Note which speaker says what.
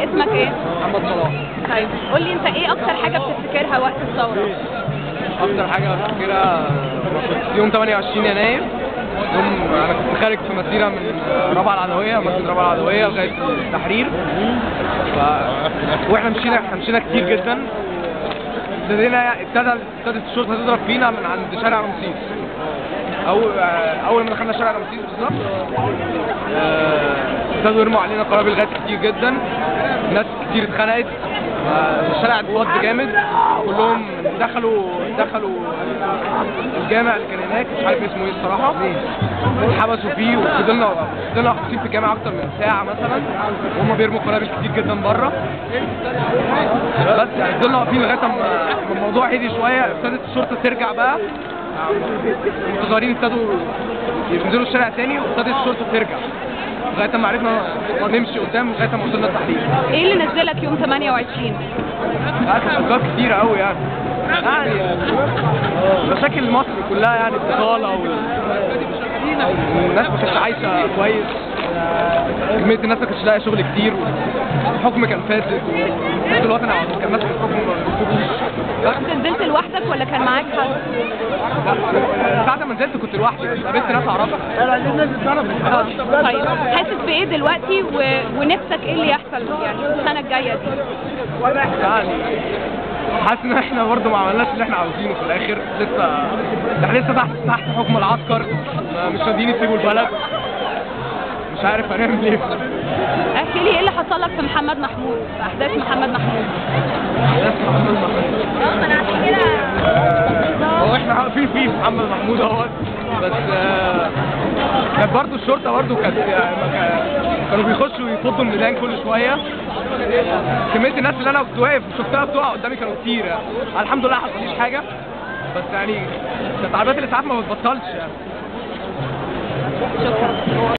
Speaker 1: اسمك ايه؟
Speaker 2: محمد صلاح
Speaker 1: طيب قول لي انت ايه اكتر حاجه بتفتكرها وقت الثوره؟
Speaker 2: اكتر حاجه بفتكرها كنت يوم 28 يناير يوم انا كنت خارج في مسيره من رابعه العدويه مسجد رابعه العدويه لغايه التحرير ف... واحنا مشينا احنا مشينا كتير جدا ابتدينا ابتدى ابتدت الشرطه تضرب فينا من عند شارع رمسيس اول اول ما دخلنا شارع رمسيس بالظبط آه، ابتدوا يرموا علينا قنابل غاز كتير جدا ناس كتير اتخنقت آه، الشارع اتوض جامد كلهم دخلوا دخلوا الجامع اللي كان هناك مش عارف اسمه ايه الصراحه اتحبسوا فيه وفضلنا فضلنا محبوسين في الجامع اكتر من ساعه مثلا وهم بيرموا قنابل كتير جدا بره بس يعني فضلنا واقفين لغايه اما أما الموضوع هدي شويه ابتدت الشرطه ترجع بقى المتظاهرين ابتدوا ينزلوا الشارع تاني وابتدت الشرطه ترجع لغايه ما عرفنا نمشي قدام لغايه ما وصلنا التحرير
Speaker 1: ايه اللي نزلك يوم 28
Speaker 2: لا كانت اسباب كتيره قوي يعني يعني مشاكل مصر كلها يعني البطاله وال... الناس ما كانتش عايشه كويس كمية الناس ما كانتش لاقيه شغل كتير والحكم كان فاسد وفي الوطن العربي كان ماسك الحكم ما بيسيبوش بس
Speaker 1: انت نزلت لوحدك ولا كان معاك حد؟
Speaker 2: بعد ما نزلت كنت لوحدي بس قابلت ناس اعرفها
Speaker 1: طيب حاسس بايه دلوقتي و... ونفسك ايه اللي يحصل يعني السنه الجايه دي؟
Speaker 2: يعني حاسس ان احنا برضه ما عملناش اللي احنا عاوزينه في الاخر لسه احنا لسه تحت تحت حكم العسكر مش راضيين يسيبوا البلد مش عارف هنعمل ايه
Speaker 1: احكي لي ايه اللي حصل لك في محمد محمود في احداث محمد محمود
Speaker 2: ناس محمد محمود هو احنا واقفين فيه محمد محمود اهوت بس آه، كانت برضه الشرطه برضه كانت يعني ما كان- كانوا بيخشوا يفضوا الميدان كل شويه كميه الناس اللي انا كنت واقف شفتها بتقع قدامي كانوا كتير يعني. الحمد لله ما حصليش حاجه بس يعني كانت عربيات الاسعاف ما بتبطلش يعني
Speaker 1: شكرا